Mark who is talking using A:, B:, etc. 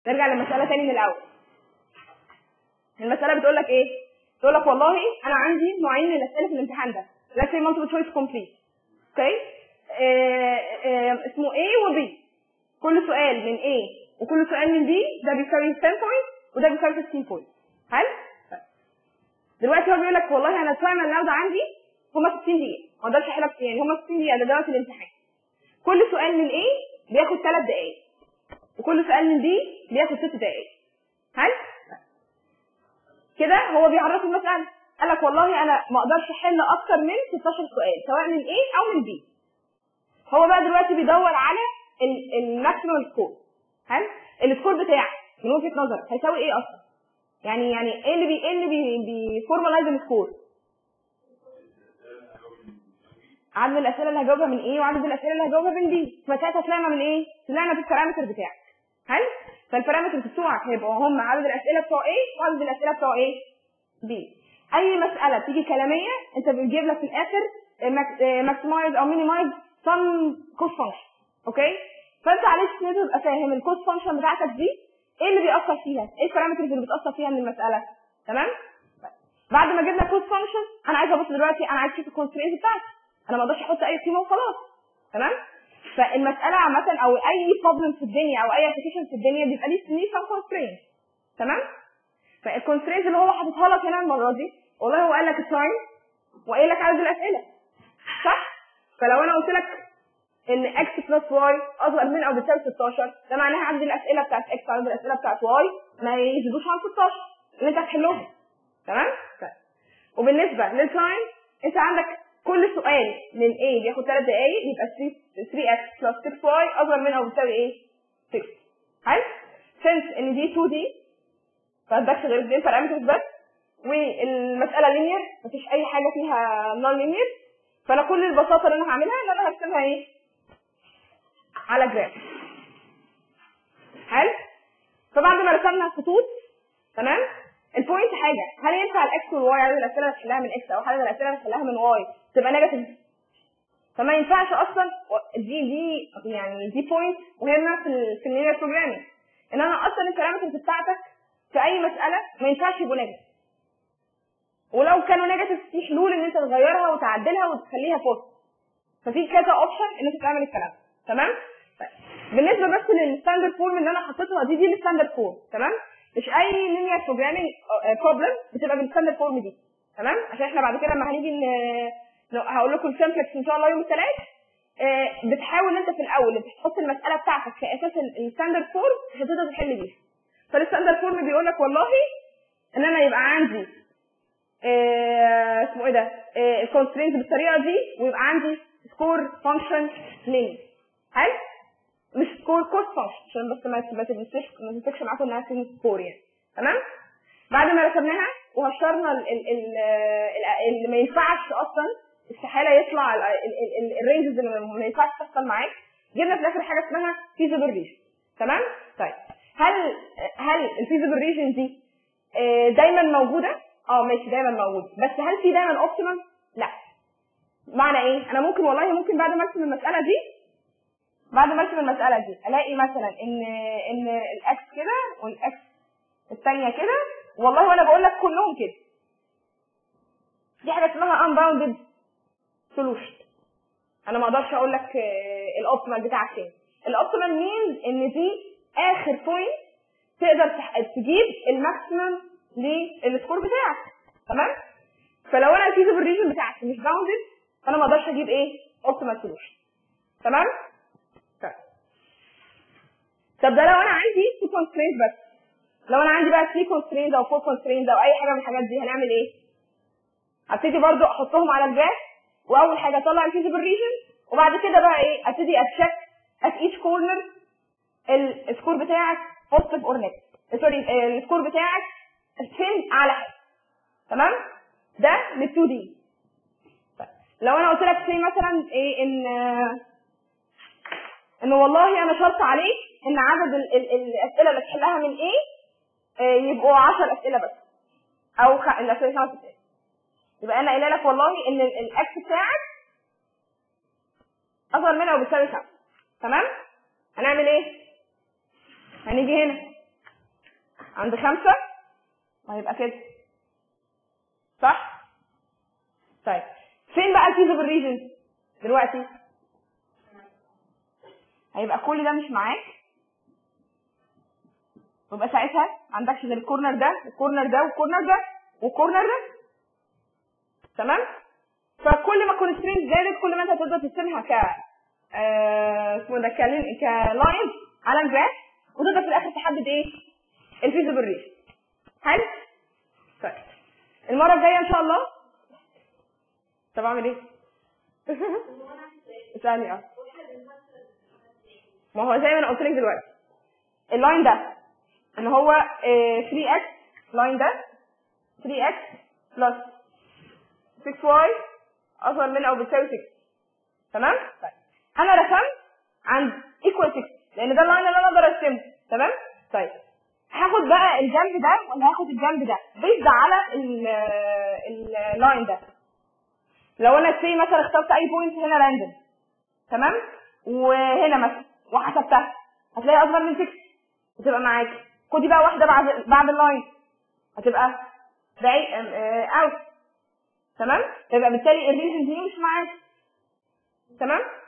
A: نرجع للمساله تاني من الاول المساله بتقول لك ايه تقول لك والله انا عندي نوعين من الاسئله في الامتحان ده let's say multiple choice complete اوكي آه، آه، اسمه A و B كل سؤال من A وكل سؤال من B ده بيساوي 10 بوينت وده بيساوي 15 بوينت حلو طيب. دلوقتي هو بيقول لك والله انا التايم النهارده عندي هما 60 دقيقه ما اقدرش احلك يعني هما 60 دقيقه ده دلوقتي الامتحان كل سؤال من A بياخد 3 دقائق وكل سؤال من B بياخد 6 دقائق حلو كده هو بيعرف المساله قال لك والله انا ما اقدرش احل اكتر من 16 سؤال سواء من A او من B هو بقى دلوقتي بيدور على الماكسيمم سكور حلو السكور بتاعك من وجهه نظرك هيساوي ايه اصلا يعني يعني ايه اللي بي ايه اللي بي بيفورمالايز السكور عدد الاسئله اللي هجاوبها من ايه وعدد الاسئله اللي هجاوبها من بي فساعتها طلعنا من ايه طلعنا في البارامتر بتاعك حلو فالبارامتر بتوعك هيبقوا هم عدد الاسئله بتوع ايه وعدد الاسئله بتوع ايه بي اي مساله بتيجي كلاميه انت بتجيب لك في الاخر ماكسمايز او مينيمايز سم كوست فانكشن اوكي فانت عليك ان انت تبقى فاهم الكوست فانكشن بتاعتك دي ايه اللي بيأثر فيها ايه البارامترز اللي بتأثر فيها من المساله تمام طيب. بعد ما جبنا كوست فانكشن انا عايز ابص دلوقتي انا عايز اشوف الكونسترينت بتاعتي انا ما اقدرش احط اي قيمه وخلاص تمام فالمساله عامه او اي بروبلم في الدنيا او اي ابلكيشن في الدنيا بيبقى ليه ليه سم كونسترينت تمام فالكونسترينت اللي هو حاططها لك هنا المره دي والله هو قال لك التايم وقايل لك عدد الاسئله صح فلو انا قلت لك ان اكس بلس واي اصغر من او بتساوي 16 ده معناها عدد الاسئله بتاعت اكس وعدد الاسئله بتاعت واي ما يزيدوش عن 16 اللي انت هتحلهم تمام طيب. وبالنسبه للتايم انت عندك كل سؤال من A بياخد 3 دقايق يبقى 3 x بلس 6 y اصغر من او بتساوي ايه 6 حلو since ان دي 2 دي فادكش غير اثنين بارامترز بس والمساله لينير مفيش اي حاجه فيها نون لينير فانا كل البساطه اللي انا هعملها ان انا هرسمها ايه على جراف حلو فبعد ما رسمنا الخطوط تمام البوينت حاجه هل ينفع الاكس والواي عدد الاسئله اللي تحلها من اكس او عدد الاسئله اللي تحلها من واي تبقى نيجاتيف فما ينفعش اصلا دي دي يعني دي بوينت مهمه في ال في اللينير بروجرامينج ان انا اصلا البارامترز بتاعتك في اي مساله ما ينفعش يبقوا نيجاتيف ولو كانوا نيجاتيف في حلول ان انت تغيرها وتعدلها وتخليها بوست ففي كذا اوبشن ان انت تعمل الكلام تمام طيب. بالنسبه بس للستاندرد فورم اللي انا حطيتها دي دي الستاندرد فورم تمام مش اي لينير بروجرامينج بروبلم بتبقى بالستاندرد فورم دي تمام عشان احنا بعد كده لما هنيجي هقول لكم السمبلكس ان شاء الله يوم الثلاث بتحاول انت في الاول تحط المساله بتاعتك في اساس الستاندرد فورم عشان تقدر تحل بيها فالستاندرد فورم بيقول لك والله ان انا يبقى عندي اسمه ايه ده الكونسترينت بالطريقه دي ويبقى عندي سكور فانكشن لينير حلو مش سكور كوست فانكشن عشان بس ما ما تنسيش ما تنسيش معاكم انها تكون سكور يعني تمام بعد ما رسمناها وهشرنا اللي ما ينفعش اصلا استحاله يطلع الرينجز اللي ما ينفعش تحصل معاك جبنا في الاخر حاجه اسمها فيزبل ريجن تمام طيب هل هل الفيزبل ريجن دي دايما موجوده اه ماشي دايما موجود بس هل في دايما اوبتيمم لا معنى ايه انا ممكن والله ممكن بعد ما ارسم المساله دي بعد ما ارسم المساله دي الاقي مثلا ان ان الاكس كده والاكس الثانيه كده والله وانا بقول لك كلهم كده دي حاجه اسمها unbounded solution انا ما اقدرش اقول لك الاوبتيمال بتاعك فين الاوبتيمال مينز ان دي اخر بوينت تقدر تجيب الماكسيمم للسكور بتاعك تمام فلو انا الفيزبل ريجن بتاعتي مش باوندد فانا ما اقدرش اجيب ايه اوبتيمال سولوشن تمام طيب طب ده لو انا عندي 2 كونسترينت بس لو انا عندي بقى 3 كونسترينت او 4 كونسترينت او اي حاجه من الحاجات دي هنعمل ايه هبتدي برضو احطهم على الجراف واول حاجه اطلع الفيزبل ريجن وبعد كده بقى ايه ابتدي اتشيك ات ايتش كورنر السكور بتاعك بوزيتيف اور نيجاتيف سوري السكور بتاعك فين اعلى حاجه تمام ده لل 2 دي لو انا قلت لك سي مثلا ايه ان ان والله انا شرط عليك ان عدد ال ال الاسئله اللي تحلها من ايه يبقوا 10 اسئله بس او خ... الاسئله خمس اسئله يبقى انا قايله لك والله ان الاكس بتاعك اصغر منها وبتساوي 5 تمام هنعمل ايه هنيجي هنا عند خمسة وهيبقى كده صح؟ طيب فين بقى الفيزبل ريجن دلوقتي؟ هيبقى كل ده مش معاك يبقى ساعتها ما عندكش غير الكورنر ده والكورنر ده والكورنر ده والكورنر ده تمام فكل ما كونسترينت زادت كل ما انت هتقدر ترسمها ك آه، اسمه ده كلاين على الجراف وتقدر في الاخر تحدد ايه الفيزبل ريت حلو طيب المره الجايه ان شاء الله طب اعمل ايه اسالني اه ما هو زي ما انا قلت لك دلوقتي اللاين ده اللي هو 3 اكس لاين ده 3 اكس بلس 6 واي اصغر من او بتساوي 6 تمام طيب انا رسمت عند ايكوال 6 لان ده اللاين اللي انا اقدر ارسمه تمام طيب هاخد بقى الجنب ده ولا هاخد الجنب ده بيزد على اللاين ده لو انا سي مثلا اخترت اي بوينت هنا راندوم تمام وهنا مثلا وحسبتها هتلاقي اصغر من 6 هتبقى معاكي خدي بقى واحده بعد بعد اللاين هتبقى بعيد اوت تمام يبقى بالتالي الريجن دي مش معاك تمام